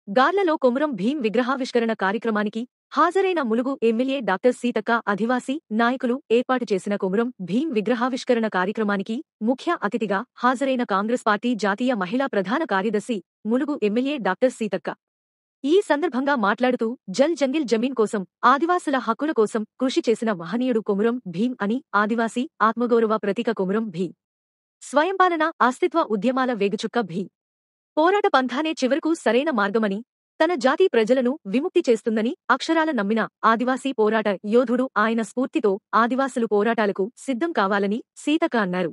గార్లలో కొమురం భీం విగ్రహావిష్కరణ కార్యక్రమానికి హాజరైన ములుగు ఎమ్మెల్యే డాక్టర్ సీతక్క ఆదివాసీ నాయకులు ఏర్పాటు చేసిన కొమురం భీం విగ్రహావిష్కరణ కార్యక్రమానికి ముఖ్య అతిథిగా హాజరైన కాంగ్రెస్ పార్టీ జాతీయ మహిళా ప్రధాన కార్యదర్శి ములుగు ఎమ్మెల్యే డాక్టర్ సీతక్క ఈ సందర్భంగా మాట్లాడుతూ జల్ జంగిల్ జమీన్ కోసం ఆదివాసుల హక్కుల కోసం కృషి చేసిన మహనీయుడు కొమురం భీం అని ఆదివాసీ ఆత్మగౌరవ ప్రతీక కొమురం భీం స్వయంపాలన అస్తిత్వ ఉద్యమాల వేగుచుక్క భీం పోరాట పంథానే చివరకు సరైన మార్గమని తన జాతి ప్రజలను విముక్తి చేస్తుందని అక్షరాల నమ్మిన ఆదివాసీ పోరాట యోధుడు ఆయన స్ఫూర్తితో ఆదివాసులు పోరాటాలకు సిద్ధం కావాలని సీతక్క అన్నారు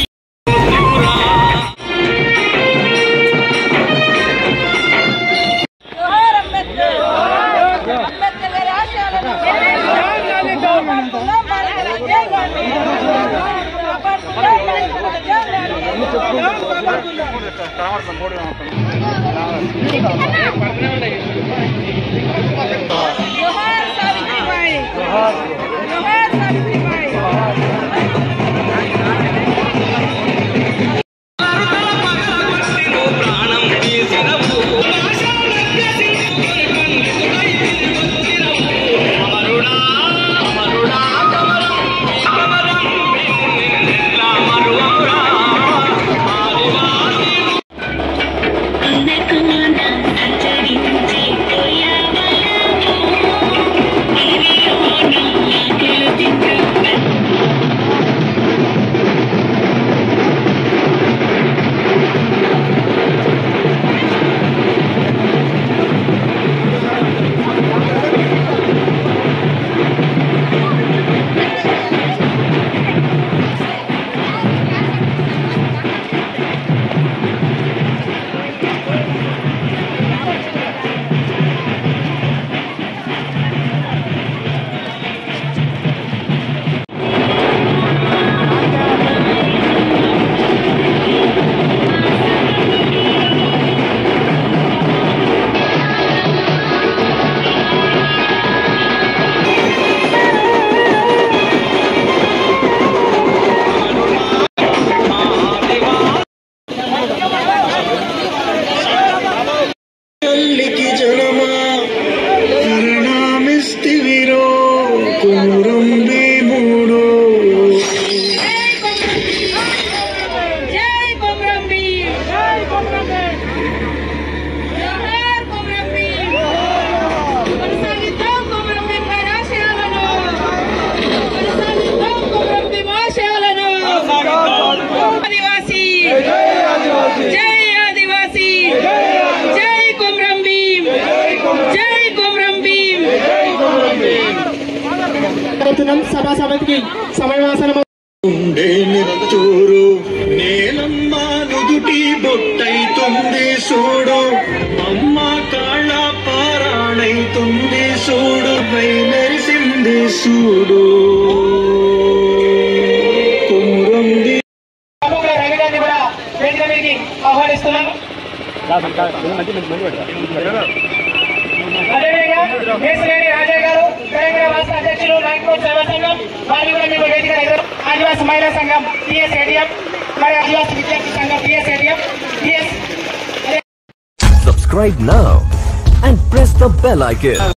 జోహార్ అంబేద్కర్ అంబేద్కర్ గారి ఆశయాలను కాపాడుకుందాం భారత రాజ్యాంగాన్ని కాపాడుకుందాం భారత రాజ్యాంగాన్ని జోహార్ సావిత్రిబాయి జోహార్ సావిత్రిబాయి తల్లికి జనమా పరిణామిస్తివిరో కుమురం భీముడు జై కొమరం భీం జై కొమరం భీం జోహార్ కొమరం భీం కొనసాగిద్దాం కొమరం భీం గారి ఆశయాలను కొనసాగిద్దాం కొమరం భీం ఆశయాలను ఆదివాసీ జై ఆదివాసీ జై కొమరం భీం జై కొమరం భీం కోరుతున్నాం సభా సమితికి సమయవాసనం ఉండే నెత్తూరు నేలమ్మ నుదుటి బొట్టైతుంది చూడు అమ్మ కాళ్ళ పారాణైతుంది చూడు పై మెరిసింది చూడు కుమురం భీముడు. ప్రముఖుల రవి గారిని కూడా వేదిక మీదకి ఆహ్వానిస్తున్నాం అదేవిధంగా కేసినేని రాజా గారు తెలంగాణ రాష్ట్ర అధ్యక్షులు నాయకులు సేవా సంఘం వారిని కూడా మేము వేదిక దగ్గర ఆదివాసీ మహిళా సంఘం టిఎస్ ఏడిఎం మరి ఆదివాసీ విద్యార్థి సంఘం TS ADM TS Subscribe now and press the bell icon.